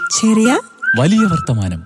ചെറിയ വലിയ വർത്തമാനം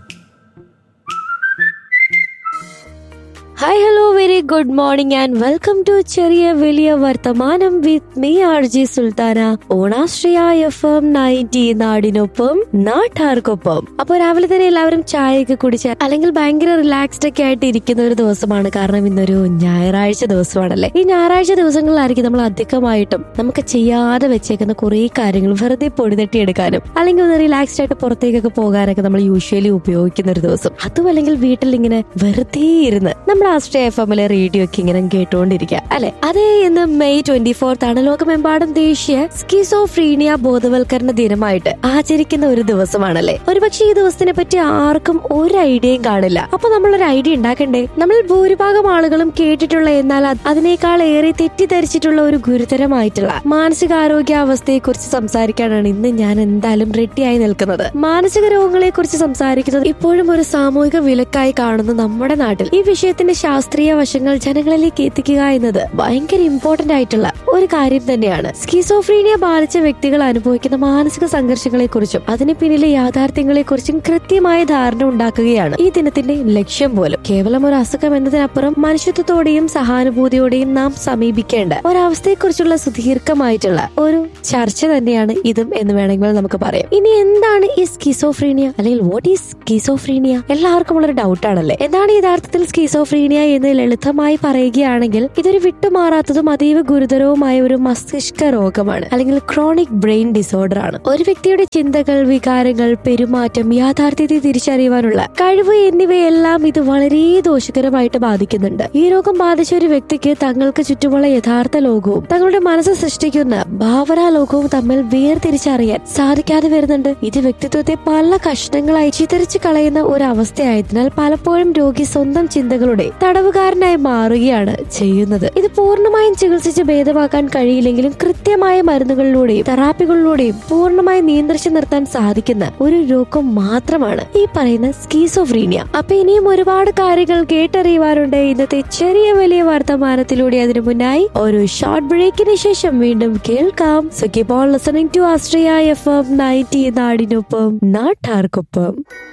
hi hello very good morning and welcome to ചെറിയ വലിയ വർത്തമാനം with me R J Sultana ഓണാശ്രയ എഫ് എം നയൻറ്റി നാടിനൊപ്പം നാട്ടാർക്കൊപ്പം അപ്പൊ രാവിലെ തന്നെ എല്ലാവരും ചായയൊക്കെ കുടിച്ച് അല്ലെങ്കിൽ ഭയങ്കര റിലാക്സ്ഡ് ഒക്കെ ആയിട്ട് ഇരിക്കുന്ന ഒരു ദിവസമാണ് കാരണം ഇന്നൊരു ഞായറാഴ്ച ദിവസമാണല്ലേ ഈ ഞായറാഴ്ച ദിവസങ്ങളിലായിരിക്കും നമ്മൾ അധികമായിട്ടും നമുക്ക് ചെയ്യാതെ വെച്ചേക്കുന്ന കുറെ കാര്യങ്ങൾ വെറുതെ പൊടിതട്ടിയെടുക്കാനും അല്ലെങ്കിൽ ഒന്ന് റിലാക്സ്ഡ് ആയിട്ട് പുറത്തേക്കൊക്കെ പോകാനൊക്കെ നമ്മൾ യൂഷ്വലി ഉപയോഗിക്കുന്ന ഒരു ദിവസം അതും അല്ലെങ്കിൽ വീട്ടിൽ ഇങ്ങനെ വെറുതെ ഇരുന്ന് നമ്മുടെ ആസ്ട്രേ എഫ് എമ്മിലെ റേഡിയോ ഒക്കെ ഇങ്ങനെ കേട്ടുകൊണ്ടിരിക്കുക അല്ലെ അതേ ഇന്ന് മെയ് ട്വന്റി ഫോർത്ത് ആണ് ലോകമെമ്പാടും ദേശീയ സ്കിസോഫ്രീനിയ ബോധവൽക്കരണ ദിനമായിട്ട് ആചരിക്കുന്ന ഒരു ദിവസമാണല്ലേ ഒരുപക്ഷെ ഈ ദിവസത്തിനെ പറ്റി ആർക്കും ഒരു ഐഡിയയും കാണില്ല അപ്പൊ നമ്മൾ ഒരു ഐഡിയ ഉണ്ടാക്കണ്ടേ നമ്മൾ ഭൂരിഭാഗം ആളുകളും കേട്ടിട്ടുള്ള എന്നാൽ അത് അതിനേക്കാൾ ഏറെ തെറ്റിദ്ധരിച്ചിട്ടുള്ള ഒരു ഗുരുതരമായിട്ടുള്ള മാനസികാരോഗ്യ അവസ്ഥയെ കുറിച്ച് സംസാരിക്കാനാണ് ഇന്ന് ഞാൻ എന്തായാലും റെഡിയായി നിൽക്കുന്നത് മാനസിക രോഗങ്ങളെ കുറിച്ച് സംസാരിക്കുന്നത് ഇപ്പോഴും ഒരു സാമൂഹിക വിലക്കായി കാണുന്ന നമ്മുടെ നാട്ടിൽ ഈ വിഷയത്തിന്റെ ശാസ്ത്രീയ വശങ്ങൾ ജനങ്ങളിലേക്ക് എത്തിക്കുക എന്നത് ഭയങ്കര ഇമ്പോർട്ടന്റ് ആയിട്ടുള്ള ഒരു കാര്യം തന്നെയാണ് സ്കിസോഫ്രീനിയ ബാധിച്ച വ്യക്തികൾ അനുഭവിക്കുന്ന മാനസിക സംഘർഷങ്ങളെ കുറിച്ചും അതിന് പിന്നിലെ യാഥാർത്ഥ്യങ്ങളെ കുറിച്ചും കൃത്യമായ ധാരണ ഉണ്ടാക്കുകയാണ് ഈ ദിനത്തിന്റെ ലക്ഷ്യം പോലും കേവലം ഒരു അസുഖം എന്നതിനപ്പുറം മനുഷ്യത്വത്തോടെയും സഹാനുഭൂതിയോടെയും നാം സമീപിക്കേണ്ട ഒരവസ്ഥയെക്കുറിച്ചുള്ള സുദീർഘമായിട്ടുള്ള ഒരു ചർച്ച തന്നെയാണ് ഇതും എന്ന് വേണമെങ്കിൽ നമുക്ക് പറയാം ഇനി എന്താണ് ഈ സ്കിസോഫ്രീനിയ അല്ലെങ്കിൽ വാട്ട് ഈസ് സ്കിസോഫ്രീനിയ എല്ലാവർക്കും ഉള്ളൊരു ഡൗട്ട് ആണല്ലേ എന്താണ് യഥാർത്ഥത്തിൽ സ്കിസോഫ്രീനിയ എന്ന് ലളിതമായി പറയുകയാണെങ്കിൽ ഇതൊരു വിട്ടുമാറാത്തതും അതീവ ഗുരുതരവുമായ ഒരു മസ്തിഷ്ക രോഗമാണ് അല്ലെങ്കിൽ ക്രോണിക് ബ്രെയിൻ ഡിസോർഡർ ആണ് ഒരു വ്യക്തിയുടെ ചിന്തകൾ വികാരങ്ങൾ പെരുമാറ്റം യാഥാർത്ഥ്യത്തെ തിരിച്ചറിയുവാനുള്ള കഴിവ് എന്നിവയെല്ലാം ഇത് വളരെ ദോഷകരമായിട്ട് ബാധിക്കുന്നുണ്ട് ഈ രോഗം ബാധിച്ച ഒരു വ്യക്തിക്ക് തങ്ങൾക്ക് ചുറ്റുമുള്ള യഥാർത്ഥ ലോകവും തങ്ങളുടെ മനസ്സ് സൃഷ്ടിക്കുന്ന ഭാവന ലോകവും തമ്മിൽ വേർതിരിച്ചറിയാൻ സാധിക്കാതെ വരുന്നുണ്ട് ഇത് വ്യക്തിത്വത്തെ പല കഷ്ണങ്ങളായി ചിതറിച്ചു കളയുന്ന ഒരു അവസ്ഥയായതിനാൽ പലപ്പോഴും രോഗി സ്വന്തം ചിന്തകളുടെ തടവുകാരനായി മാറുകയാണ് ചെയ്യുന്നത് ഇത് പൂർണ്ണമായും ചികിത്സിച്ച് ഭേദമാക്കാൻ കഴിയില്ലെങ്കിലും കൃത്യമായ മരുന്നുകളിലൂടെയും തെറാപ്പികളിലൂടെയും പൂർണ്ണമായി നിയന്ത്രിച്ചു നിർത്താൻ സാധിക്കുന്ന ഒരു രോഗം മാത്രമാണ് ഈ പറയുന്ന സ്കീസോഫ്രീനിയ അപ്പൊ ഇനിയും ഒരുപാട് കാര്യങ്ങൾ കേട്ടറിയുവാനുണ്ട് ഇന്നത്തെ ചെറിയ വലിയ വർത്തമാനത്തിലൂടെ അതിനു മുന്നായി ഒരു ഷോർട്ട് ബ്രേക്കിന് ശേഷം വീണ്ടും കേൾക്കാം so keep on listening to ആസ്ട്രിയ എഫ് എം നയൻറ്റി നാടിനൊപ്പം നാട്ടാർക്കൊപ്പം